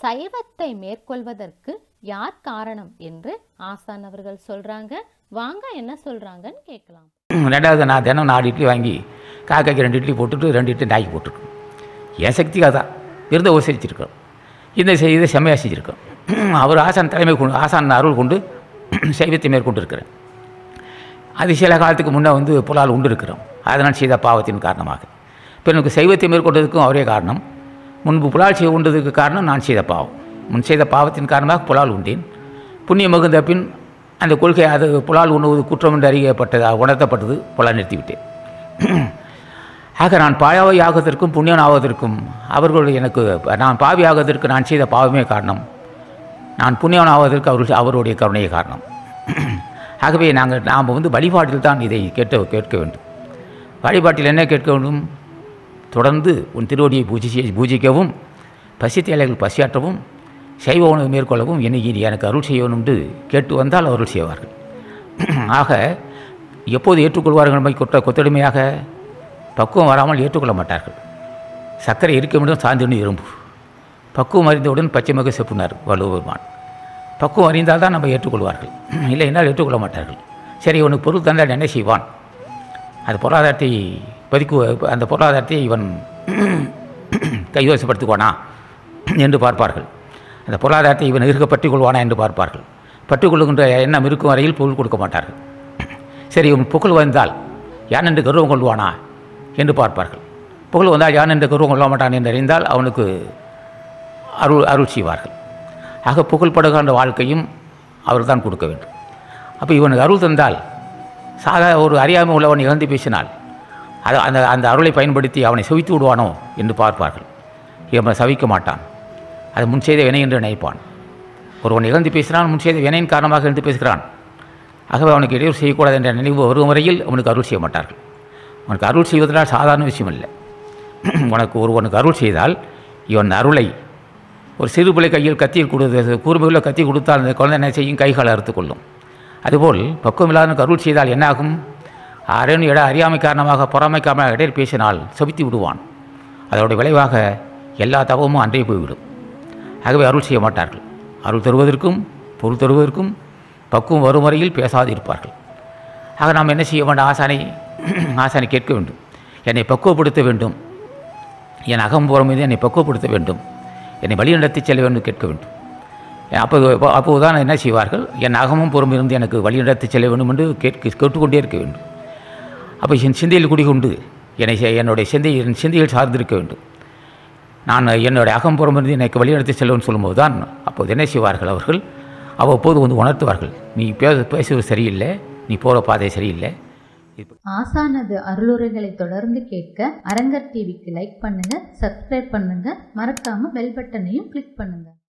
சைவத்தை மேற்கொள்வதற்கு யார் காரணம் என்று ஆசான் அவர்கள் சொல்றாங்க வாங்க என்ன சொல்றாங்கன்னு கேட்கலாம் ரெண்டாவது நான் தினம் நாலு இட்லி வாங்கி காக்காய்க்கு ரெண்டு இட்லி போட்டுட்டு ரெண்டு இட்லி நாய்க்கு போட்டுருக்கோம் என் சக்திக்காக தான் விருதை உசரிச்சிருக்கோம் இந்த செ- இதை செம்மையாக செஞ்சுருக்கோம் அவர் ஆசான் தலைமை கொண்டு ஆசான் அருள் கொண்டு சைவத்தை மேற்கொண்டு இருக்கிறேன் அது சில காலத்துக்கு முன்னே வந்து புலால் உண்டு இருக்கிறோம் அதனால் செய்த பாவத்தின் காரணமாக இப்போ எனக்கு சைவத்தை மேற்கொண்டதுக்கும் அவரே காரணம் முன்பு புலால் செய்ய உண்டதுக்கு காரணம் நான் செய்த பாவம் முன் செய்த பாவத்தின் காரணமாக புலால் உண்டேன் புண்ணியம் மிகுந்த பின் அந்த கொள்கை அது புலால் உண்ணுவது குற்றம் என்று அறியப்பட்டது உணர்த்தப்பட்டது புலால் நிறுத்திவிட்டேன் ஆக நான் பாயாவை ஆகுவதற்கும் புண்ணியன் ஆவதற்கும் அவர்கள் எனக்கு நான் பாவி ஆகுவதற்கு நான் செய்த பாவமே காரணம் நான் புண்ணியவன் ஆவதற்கு அவர்கள் அவருடைய கருணையே காரணம் ஆகவே நாங்கள் நாம் வந்து வழிபாட்டில் தான் இதை கேட்ட கேட்க வேண்டும் வழிபாட்டில் என்ன கேட்க வேண்டும் தொடர்ந்து உன் திருவடியை பூஜை செய்ய பூஜிக்கவும் பசி தேலைகள் பசியாற்றவும் சைவ உணவு மேற்கொள்ளவும் என்னை நீ எனக்கு அருள் செய்யணும் என்று கேட்டு வந்தால் அருள் செய்வார்கள் ஆக எப்போது ஏற்றுக்கொள்வார்கள் நம்மை கொத்த கொத்தடிமையாக பக்குவம் வராமல் ஏற்றுக்கொள்ள மாட்டார்கள் சர்க்கரை இருக்க முடியும் சார்ந்து இரும்பு பக்குவம் அறிந்தவுடன் பச்சைமக செப்புனார் வள்ளுவருமான் பக்குவம் அறிந்தால் தான் நம்ம ஏற்றுக்கொள்வார்கள் இல்லை என்றால் ஏற்றுக்கொள்ள மாட்டார்கள் சரி இவனுக்கு பொருள் தந்தால் என்ன செய்வான் அந்த பொருளாதாரத்தை பதுக்கு அந்த பொருளாதாரத்தை இவன் கைவசப்படுத்திக்குவானா என்று பார்ப்பார்கள் அந்த பொருளாதாரத்தை இவன் இருக்க பற்றிக் கொள்வானா என்று பார்ப்பார்கள் பற்றிக்கொள்ளுகின்ற எண்ணம் இருக்கும் வரையில் பொருள் கொடுக்க மாட்டார்கள் சரி இவன் புகழ் வந்தால் யான் என்று கர்வம் கொள்வானா என்று பார்ப்பார்கள் புகழ் வந்தால் யான் என்று கர்வம் கொள்ள மாட்டான் என்று அறிந்தால் அவனுக்கு அருள் அருள் செய்வார்கள் ஆக புகழ்படுகின்ற வாழ்க்கையும் அவர்தான் கொடுக்க வேண்டும் அப்போ இவனுக்கு அருள் தந்தால் சாதா ஒரு அறியாமை உள்ளவன் இழந்து பேசினால் அது அந்த அந்த அருளை பயன்படுத்தி அவனை சவித்து விடுவானோ என்று பார்ப்பார்கள் இவன் சவிக்க மாட்டான் அது முன் செய்த வினை என்று நினைப்பான் ஒருவன் இழந்து பேசினான் முன் செய்த வினையின் காரணமாக இழந்து பேசுகிறான் ஆகவே அவனுக்கு இடையூறு செய்யக்கூடாது என்ற நினைவு வரும் வரையில் அவனுக்கு அருள் செய்ய மாட்டார்கள் அவனுக்கு அருள் செய்வதனால் சாதாரண விஷயம் இல்லை உனக்கு ஒருவனுக்கு அருள் செய்தால் இவன் அருளை ஒரு சிறு பிள்ளை கையில் கத்தியில் கொடுத்து கூர்மையுள்ள கத்தி கொடுத்தால் அந்த குழந்தை என்ன செய்யும் கைகால் அறுத்து கொள்ளும் அதுபோல் பக்குவம் இல்லாதவனுக்கு அருள் செய்தால் என்னாகும் அரண் இட அறியாமை காரணமாக பொறாமை காரணமாக இடையில் பேசினால் சபித்து விடுவான் அதோட விளைவாக எல்லா தவமும் அன்றே போய்விடும் ஆகவே அருள் செய்ய மாட்டார்கள் அருள் தருவதற்கும் பொருள் தருவதற்கும் பக்குவம் வரும் வரையில் பேசாது இருப்பார்கள் ஆக நாம் என்ன செய்ய வேண்டும் ஆசானை ஆசானை கேட்க வேண்டும் என்னை பக்குவப்படுத்த வேண்டும் என் அகம்புறம் மீது என்னை பக்குவப்படுத்த வேண்டும் என்னை வழிநடத்தி செல்ல வேண்டும் கேட்க வேண்டும் அப்போது அப்போதுதான் என்ன செய்வார்கள் என் அகமும் புறம் இருந்து எனக்கு வழிநடத்தி செல்ல வேண்டும் என்று கேட்க கேட்டுக்கொண்டே இருக்க வேண்டும் அப்போ என் சிந்தையில் குடிகொண்டு என்னை செ- என்னுடைய சிந்தை என் சிந்தையில் சார்ந்திருக்க வேண்டும் நான் என்னுடைய அகம்புறம் இருந்து எனக்கு வழிநடத்தி செல்லும்னு சொல்லும்போது தான் அப்போது என்ன செய்வார்கள் அவர்கள் அவ்வப்போது வந்து உணர்த்துவார்கள் நீ பேச பேசுவது சரியில்லை நீ போகிற பாதை சரியில்லை ஆசானது அருளுரைகளை தொடர்ந்து கேட்க அரங்கர் டிவிக்கு லைக் பண்ணுங்க சப்ஸ்கிரைப் பண்ணுங்க மறக்காம பெல் பட்டனையும் கிளிக் பண்ணுங்க